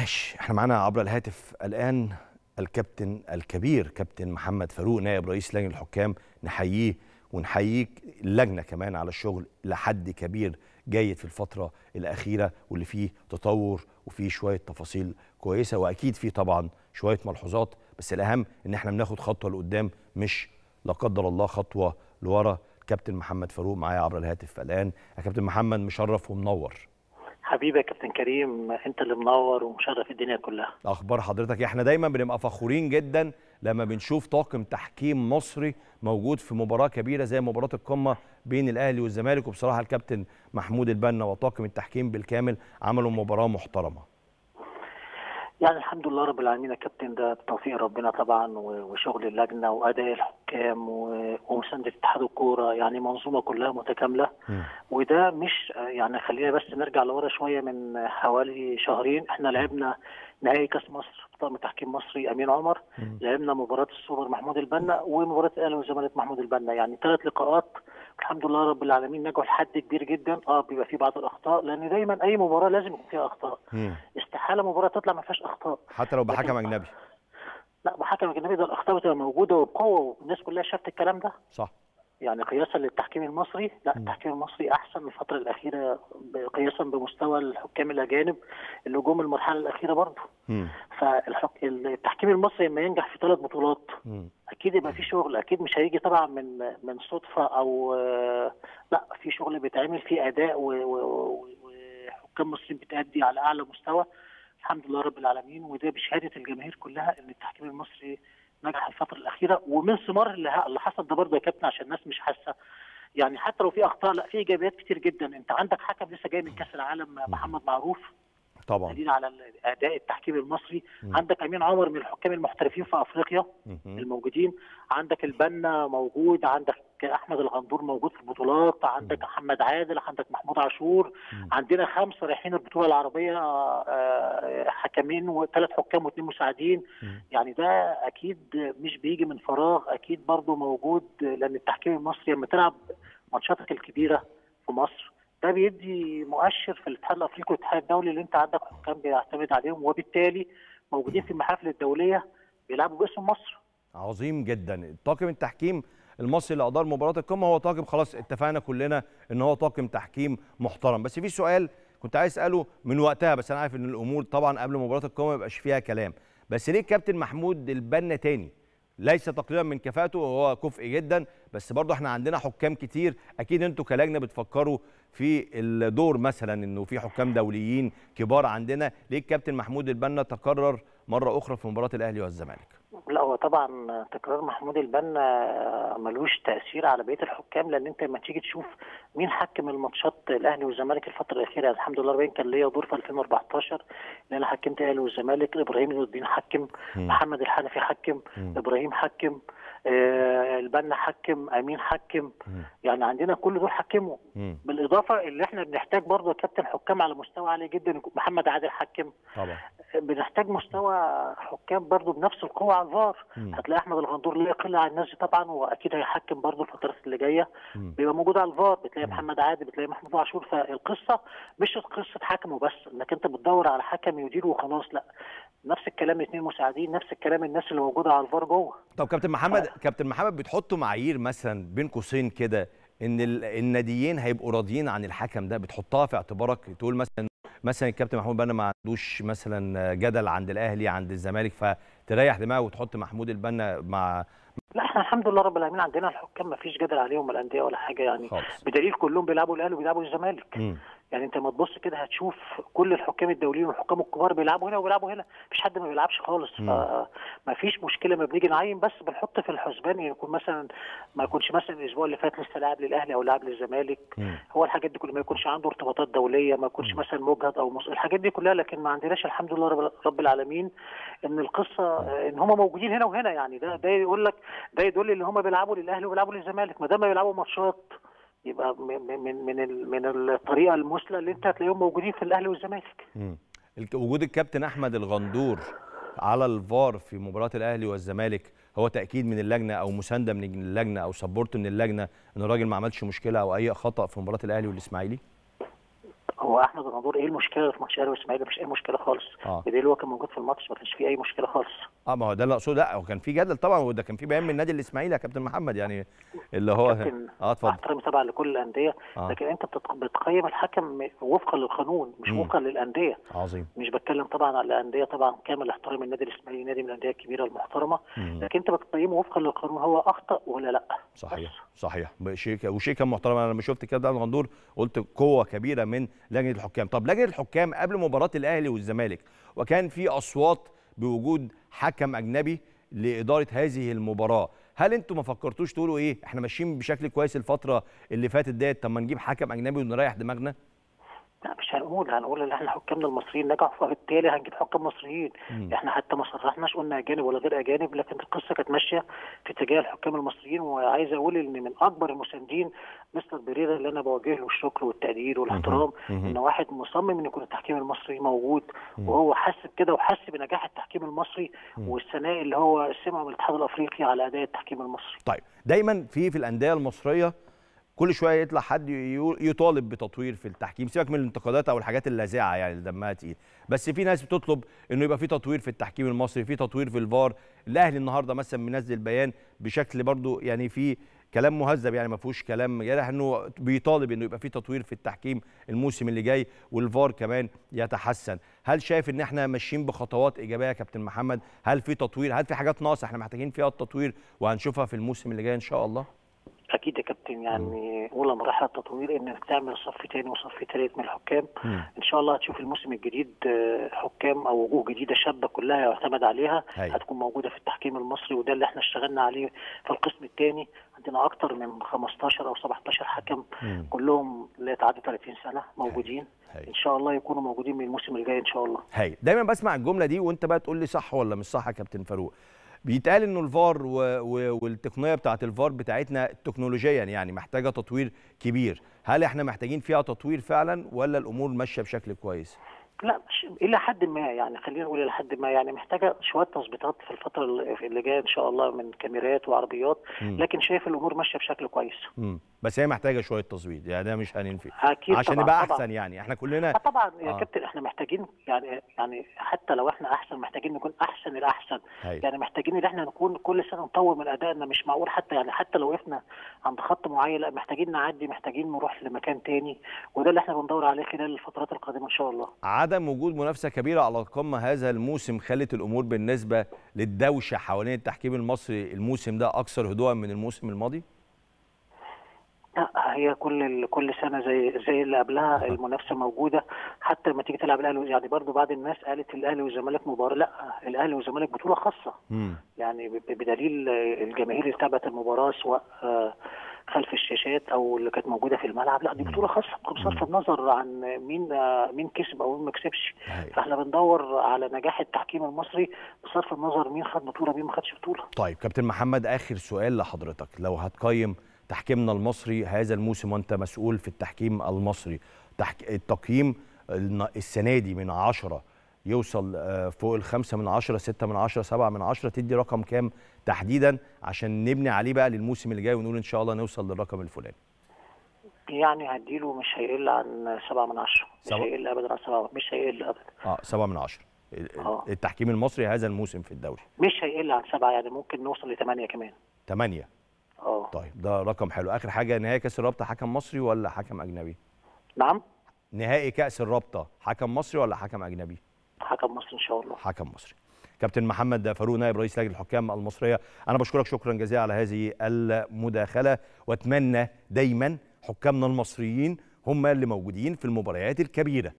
ماشي احنا معانا عبر الهاتف الان الكابتن الكبير كابتن محمد فاروق نائب رئيس لجنه الحكام نحييه ونحييك اللجنه كمان على الشغل لحد كبير جيد في الفتره الاخيره واللي فيه تطور وفيه شويه تفاصيل كويسه واكيد فيه طبعا شويه ملحوظات بس الاهم ان احنا بناخد خطوه لقدام مش لا قدر الله خطوه لورا كابتن محمد فاروق معايا عبر الهاتف الان يا كابتن محمد مشرف ومنور حبيبي يا كابتن كريم انت اللي منور ومشرف الدنيا كلها اخبار حضرتك احنا دايما بنبقى فخورين جدا لما بنشوف طاقم تحكيم مصري موجود في مباراه كبيره زي مباراه القمه بين الاهلي والزمالك وبصراحه الكابتن محمود البنا وطاقم التحكيم بالكامل عملوا مباراه محترمه يعني الحمد لله رب العالمين يا كابتن ده بتوفيق ربنا طبعا وشغل اللجنه واداء الحكام ومسانده اتحاد الكوره يعني منظومه كلها متكامله م. وده مش يعني خلينا بس نرجع لورا شويه من حوالي شهرين احنا لعبنا نهائي كاس مصر طاقم تحكيم مصري امين عمر م. لعبنا مباراه السوبر محمود البنا ومباراه الاهلي والزمالك محمود البنا يعني ثلاث لقاءات الحمد لله رب العالمين نجحوا لحد كبير جدا اه بيبقى في بعض الاخطاء لان دايما اي مباراه لازم يكون فيها اخطاء م. استحاله مباراه تطلع ما فيهاش اخطاء حتى لو بحكم لكن- اجنبي لا بحكم اجنبي ده الاخطاء بتبقى موجوده وبقوه والناس كلها شافت الكلام ده صح يعني قياسا للتحكيم المصري لا التحكيم المصري احسن الفتره الاخيره ب- قياسا بمستوى الحكام الاجانب اللي جم المرحله الاخيره برضه م. فالتحكيم المصري لما ينجح في ثلاث بطولات م. اكيد يبقى في شغل اكيد مش هيجي طبعا من من صدفه او آه، لا في شغل بيتعمل في اداء و- و- و- وحكام مصريين بتأدي على اعلى مستوى الحمد لله رب العالمين وده بشهاده الجماهير كلها ان التحكيم المصري نجح الفتره الاخيره ومن ثمار اللي اللي حصل ده برضه يا كابتن عشان الناس مش حاسه يعني حتى لو في اخطاء لا في ايجابيات كتير جدا انت عندك حكم لسه جاي من كاس العالم محمد معروف طبعا دليل على اداء التحكيم المصري مم. عندك امين عمر من الحكام المحترفين في افريقيا م. الموجودين عندك البنا موجود عندك احمد الغندور موجود في البطولات عندك محمد عادل عندك محمود عاشور مم. عندنا خمسه رايحين البطوله العربيه آه، حكمين وثلاث حكام واثنين مساعدين مم. يعني ده اكيد مش بيجي من فراغ اكيد برضه موجود لان التحكيم المصري لما تلعب ماتشاتك الكبيره في مصر ده بيدي مؤشر في الاتحاد الافريقي والاتحاد الدولي اللي انت عندك حكام بيعتمد عليهم وبالتالي موجودين في المحافل الدوليه بيلعبوا باسم مصر عظيم جدا طاقم التحكيم المصري اللي ادار مباراه القمه هو طاقم خلاص اتفقنا كلنا ان هو طاقم تحكيم محترم بس في سؤال كنت عايز اساله من وقتها بس انا عارف ان الامور طبعا قبل مباراه القمه ما يبقاش فيها كلام بس ليه الكابتن محمود البنا تاني ليس تقليلا من كفاءته وهو كفء جدا بس برضه احنا عندنا حكام كتير اكيد انتوا كلجنه بتفكروا في الدور مثلا انه في حكام دوليين كبار عندنا ليه الكابتن محمود البنا تكرر مره اخرى في مباراه الاهلي والزمالك لا هو طبعا تكرار محمود البنا ملوش تاثير على بقيه الحكام لان انت لما تيجي تشوف مين حكم الماتشات الاهلي والزمالك الفتره الاخيره الحمد لله ربنا كان ليا دور في 2014 ان انا حكمت الاهلي والزمالك ابراهيم نور الدين حكم مم. محمد الحنفي حكم مم. ابراهيم حكم آه البنا حكم امين حكم مم. يعني عندنا كل دول حكموا مم. بالاضافه اللي احنا بنحتاج برضه يا كابتن حكام على مستوى عالي جدا يكون محمد عادل حكم طبعا بنحتاج مستوى حكام برضو بنفس القوه على الفار مم. هتلاقي احمد الغندور لا يقل عن الناس دي طبعا واكيد هيحكم برضو الفترات اللي جايه مم. بيبقى موجود على الفار بتلاقي محمد عادل بتلاقي محمود عاشور فالقصه مش قصه حكم وبس انك انت بتدور على حكم يدير وخلاص لا نفس الكلام الاثنين مساعدين نفس الكلام الناس اللي موجوده على الفار جوه طب كابتن محمد كابتن محمد بتحطوا معايير مثلا بين قوسين كده ان ال- الناديين هيبقوا راضيين عن الحكم ده بتحطها في اعتبارك تقول مثلا مثلا الكابتن محمود بنا ما عندوش مثلا جدل عند الاهلي عند الزمالك فتريح دماغك وتحط محمود البنا مع لا احنا الحمد لله رب العالمين عندنا الحكام ما فيش جدل عليهم الانديه ولا حاجه يعني خالص بدليل كلهم بيلعبوا الاهلي وبيلعبوا الزمالك مم. يعني انت ما تبص كده هتشوف كل الحكام الدوليين والحكام الكبار بيلعبوا هنا وبيلعبوا هنا مفيش حد ما بيلعبش خالص مم. فما فيش مشكله ما بنيجي نعين بس بنحط في الحسبان يعني يكون مثلا ما يكونش مثلا الاسبوع اللي فات لسه لاعب للاهلي او لاعب للزمالك مم. هو الحاجات دي كلها ما يكونش عنده ارتباطات دوليه ما يكونش مثلا مجهد او مص... الحاجات دي كلها لكن ما عندناش الحمد لله رب, رب العالمين ان القصه آه، ان هم موجودين هنا وهنا يعني ده ده يقول لك ده يدل ان هم بيلعبوا للاهلي وبيلعبوا للزمالك ما دام بيلعبوا ماتشات يبقى من من من ال- من الطريقه المثلى اللي انت هتلاقيهم موجودين في الاهلي والزمالك مم. الك- وجود الكابتن احمد الغندور على الفار في مباراه الاهلي والزمالك هو تاكيد من اللجنه او مسانده من اللجنه او سبورت من اللجنه ان الراجل ما عملش مشكله او اي خطا في مباراه الاهلي والاسماعيلي هو احمد الغندور ايه المشكله في ماتش الاهلي والاسماعيلي مفيش اي مشكله خالص آه. بدليل هو كان موجود في الماتش ما كانش فيه اي مشكله خالص اه ما هو ده اللي اقصده لا هو كان في جدل طبعا وده كان في بيان من النادي الاسماعيلي يا كابتن محمد يعني اللي هو كابتن اه اتفضل احترامي طبعا لكل الانديه آه. لكن انت بتت- بتقيم الحكم وفقا للقانون مش مم. وفقا للانديه عظيم مش بتكلم طبعا على الانديه طبعا كامل احترام النادي الاسماعيلي نادي من الانديه الكبيره المحترمه مم. لكن انت بتقيمه وفقا للقانون هو اخطا ولا لا صحيح بس. صحيح شيء وشيء كان محترم انا لما شفت كده الغندور قلت قوه كبيره من لجنه الحكام طب لجنه الحكام قبل مباراه الاهلي والزمالك وكان في اصوات بوجود حكم اجنبي لاداره هذه المباراه هل انتوا ما فكرتوش تقولوا ايه احنا ماشيين بشكل كويس الفتره اللي فاتت ديت طب ما نجيب حكم اجنبي ونريح دماغنا لا مش هنقول هنقول ان احنا حكامنا المصريين نجحوا فبالتالي هنجيب حكام مصريين مم. احنا حتى ما صرحناش قلنا اجانب ولا غير اجانب لكن القصه كانت ماشيه في اتجاه الحكام المصريين وعايز اقول ان من اكبر المساندين مستر بريرا اللي انا بوجه له الشكر والتقدير والاحترام مهم. ان واحد مصمم ان يكون التحكيم المصري موجود وهو حس بكده وحس بنجاح التحكيم المصري والثناء اللي هو سمعه من الاتحاد الافريقي على اداء التحكيم المصري طيب دايما في في الانديه المصريه كل شويه يطلع حد يقول- يطالب بتطوير في التحكيم سيبك من الانتقادات او الحاجات اللاذعه يعني اللي دمها تقيل بس في ناس بتطلب انه يبقى في تطوير في التحكيم المصري في تطوير في الفار الاهلي النهارده مثلا منزل بيان بشكل برضو يعني في كلام مهذب يعني ما فيهوش كلام جارح انه بيطالب انه يبقى في تطوير في التحكيم الموسم اللي جاي والفار كمان يتحسن هل شايف ان احنا ماشيين بخطوات ايجابيه يا كابتن محمد هل في تطوير هل في حاجات ناقصه احنا محتاجين فيها التطوير وهنشوفها في الموسم اللي جاي ان شاء الله اكيد يا كابتن يعني اولى مراحل التطوير انك تعمل صف تاني وصف تالت من الحكام مم. ان شاء الله هتشوف الموسم الجديد آه، حكام او وجوه جديده شابه كلها يعتمد عليها هاي. هتكون موجوده في التحكيم المصري وده اللي احنا اشتغلنا عليه في القسم الثاني عندنا اكتر من 15 او 17 حكم مم. كلهم لا يتعدوا 30 سنه موجودين هاي. ان شاء الله يكونوا موجودين من الموسم الجاي ان شاء الله هاي دايما بسمع الجمله دي وانت بقى تقول لي صح ولا مش صح يا كابتن فاروق بيتقال انه الفار و... و... والتقنيه بتاعه الفار بتاعتنا تكنولوجيا يعني محتاجه تطوير كبير هل احنا محتاجين فيها تطوير فعلا ولا الامور ماشيه بشكل كويس لا مش الى حد ما يعني خلينا نقول الى حد ما يعني محتاجه شويه تظبيطات في الفتره اللي جايه ان شاء الله من كاميرات وعربيات مم. لكن شايف الامور ماشيه بشكل كويس مم. بس هي محتاجه شويه تظبيط يعني ده مش هننفي اكيد عشان طبعا نبقى طبعا. احسن يعني احنا كلنا آه طبعا يا آه. كابتن احنا محتاجين يعني يعني حتى لو احنا احسن محتاجين نكون احسن الاحسن هاي. يعني محتاجين ان احنا نكون كل سنه نطور من ادائنا مش معقول حتى يعني حتى لو وقفنا عند خط معين لا محتاجين نعدي محتاجين نروح لمكان تاني وده اللي احنا بندور عليه خلال الفترات القادمه ان شاء الله عدم وجود منافسه كبيره على القمه هذا الموسم خلت الامور بالنسبه للدوشه حوالين التحكيم المصري الموسم ده اكثر هدوءا من الموسم الماضي لا هي كل كل سنه زي زي اللي قبلها المنافسه موجوده حتى لما تيجي تلعب الاهلي يعني برضو بعض الناس قالت الاهلي والزمالك مباراه لا الاهلي والزمالك بطوله خاصه مم. يعني ب- بدليل الجماهير اللي تابعت المباراه سواء آه، خلف الشاشات او اللي كانت موجوده في الملعب لا دي بطوله خاصه بصرف النظر عن مين آه، مين كسب او مين ما كسبش هاي. فاحنا بندور على نجاح التحكيم المصري بصرف النظر مين خد بطوله مين ما خدش بطوله طيب كابتن محمد اخر سؤال لحضرتك لو هتقيم تحكيمنا المصري هذا الموسم وانت مسؤول في التحكيم المصري تحك... التقييم الن- السنه دي من عشرة يوصل آه، فوق الخمسة من عشرة ستة من عشرة سبعة من عشرة تدي رقم كام تحديدا عشان نبني عليه بقى للموسم اللي جاي ونقول ان شاء الله نوصل للرقم الفلاني يعني هديله مش هيقل عن سبعة من عشرة مش سبعة. هيقل ابدا عن سبعة مش هيقل ابدا اه سبعة من عشرة ال- آه. التحكيم المصري هذا الموسم في الدوري مش هيقل عن سبعة يعني ممكن نوصل لثمانية كمان ثمانية اه طيب ده رقم حلو اخر حاجة نهائي كاس الرابطة حكم مصري ولا حكم اجنبي نعم نهائي كاس الرابطة حكم مصري ولا حكم اجنبي حكم مصر ان شاء الله حكم مصري كابتن محمد فاروق نائب رئيس لجنه الحكام المصريه انا بشكرك شكرا جزيلا على هذه المداخله واتمنى دايما حكامنا المصريين هم اللي موجودين في المباريات الكبيره